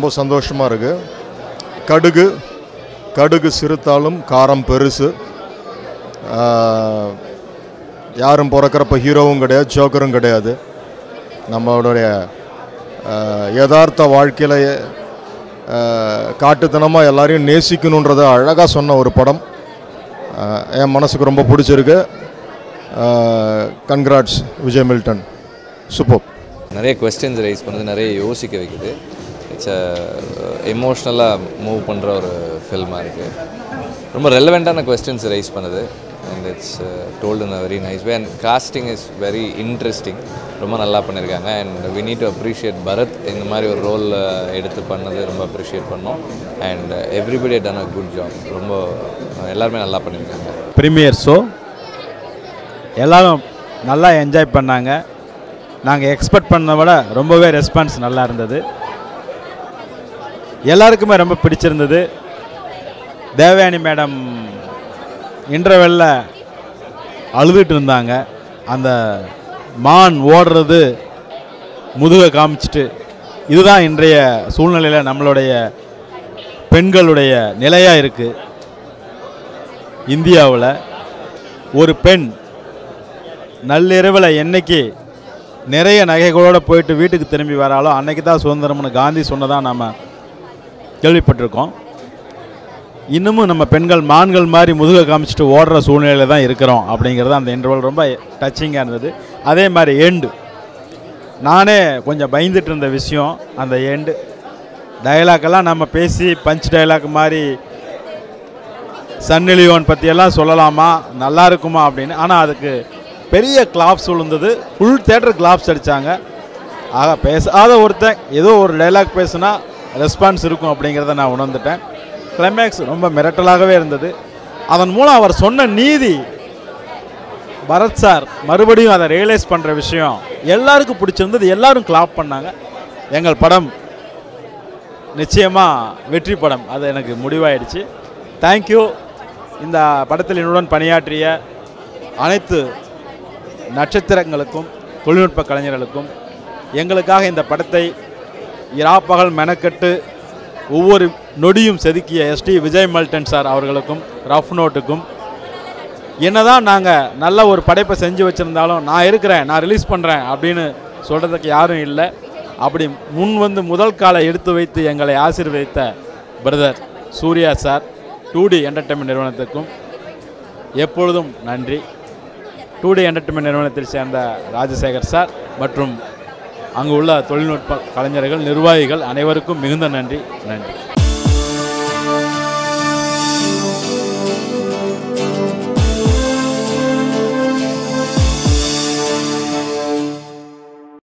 ரொம்ப சந்தோஷமாக இருக்குது கடுகு கடுகு சிறுத்தாலும் காரம் பெருசு ஆஹ், யாரும் பிறக்கிறப்ப ஹீரோவும் கிடையாது ஜோக்கரும் கிடையாது நம்மளுடைய ஆஹ், யதார்த்த வாழ்க்கையில் காட்டுத்தனமாக எல்லாரையும் நேசிக்கணுன்றதை அழகாக சொன்ன ஒரு படம் ஆஹ், என் மனசுக்கு ரொம்ப பிடிச்சிருக்கு கன்கிராட்ஸ் விஜய் மில்டன் சூப்பர் நிறைய கொஸ்டின்ஸ் ரைஸ் பண்ணுது நிறைய யோசிக்க வைக்குது இட்ஸ் அ எமோஷ்னலாக மூவ் பண்ணுற ஒரு ஃபில்மாக இருக்குது ரொம்ப ரெலவெண்ட்டான கொஸ்டின்ஸ் ரைஸ் பண்ணுது and it's told in a very nice way and casting is very interesting ரொம்ப நல்லா பண்ணியிருக்காங்க and we need to appreciate Bharath இந்த மாதிரி ஒரு ரோல் எடுத்து பண்ணது ரொம்ப அப்ரிஷியேட் பண்ணோம் and everybody done a good job ரொம்ப எல்லாருமே நல்லா பண்ணியிருக்காங்க ப்ரீமியர் ஷோ எல்லாரும் நல்லா என்ஜாய் பண்ணாங்க நாங்கள் எக்ஸ்பெக்ட் பண்ணதை விட ரொம்பவே ரெஸ்பான்ஸ் நல்லா இருந்தது எல்லாருக்குமே ரொம்ப பிடிச்சிருந்தது தேவயானி மேடம் இன்டர்வெல்ல அழுதுட்டு இருந்தாங்க அந்த மான் ஓடுறது முதுகை காமிச்சிட்டு இதுதான் இன்றைய சூழ்நிலையில் நம்மளுடைய பெண்களுடைய நிலையாக இருக்குது இந்தியாவில் ஒரு பெண் நள்ளிரவில் என்னைக்கு நிறைய நகைகளோடு போயிட்டு வீட்டுக்கு திரும்பி வராலோ அன்னைக்கு தான் சுதந்திரம்னு காந்தி சொன்னதாக நம்ம கேள்விப்பட்டிருக்கோம் இன்னமும் நம்ம பெண்கள் மான்கள் மாதிரி முதுகை காமிச்சிட்டு ஓடுற சூழ்நிலையில் தான் இருக்கிறோம் அப்படிங்கிறது அந்த இன்டர்வல் ரொம்ப டச்சிங்காக இருந்தது அதே மாதிரி எண்டு நானே கொஞ்சம் பயந்துட்டு இருந்த விஷயம் அந்த எண்டு டயலாக்கெல்லாம் நம்ம பேசி பஞ்ச் டயலாக் மாதிரி சன்னிலியோன் பற்றியெல்லாம் சொல்லலாமா நல்லா இருக்குமா அப்படின்னு ஆனால் அதுக்கு பெரிய கிளாப்ஸ் விழுந்தது ஃபுல் தேட்டர் கிளாப்ஸ் அடித்தாங்க ஆக பேசாத ஒருத்தன் ஏதோ ஒரு டைலாக் பேசுனா ரெஸ்பான்ஸ் இருக்கும் அப்படிங்கிறத நான் உணர்ந்துட்டேன் கிளைமேக்ஸ் ரொம்ப மிரட்டலாகவே இருந்தது அதன் மூலம் அவர் சொன்ன நீதி பரத் சார் மறுபடியும் அதை ரியலைஸ் பண்ணுற விஷயம் எல்லாருக்கும் பிடிச்சிருந்தது எல்லாரும் கிளாப் பண்ணாங்க எங்கள் படம் நிச்சயமாக வெற்றி படம் அது எனக்கு முடிவாயிடுச்சு தேங்க்யூ இந்த படத்தில் என்னுடன் பணியாற்றிய அனைத்து நட்சத்திரங்களுக்கும் தொழில்நுட்ப கலைஞர்களுக்கும் எங்களுக்காக இந்த படத்தை இராப்பகல் மெனக்கட்டு ஒவ்வொரு நொடியும் செதுக்கிய எஸ்டி விஜய் மல்டன் சார் அவர்களுக்கும் ரஃப் நோட்டுக்கும் என்னதான் நாங்கள் நல்ல ஒரு படைப்பை செஞ்சு வச்சுருந்தாலும் நான் இருக்கிறேன் நான் ரிலீஸ் பண்ணுறேன் அப்படின்னு சொல்கிறதுக்கு யாரும் இல்லை அப்படி முன் வந்து முதல் காலை எடுத்து வைத்து எங்களை ஆசீர்வதித்த brother Suriya sir two D entertainment நிறுவனத்துக்கும் எப்பொழுதும் நன்றி டூ டி என்டர்டைன்மெண்ட் நிறுவனத்தில் சேர்ந்த ராஜசேகர் சார் மற்றும் அங்கு உள்ள தொழில்நுட்ப கலைஞர்கள் நிர்வாகிகள் அனைவருக்கும் மிகுந்த நன்றி நன்றி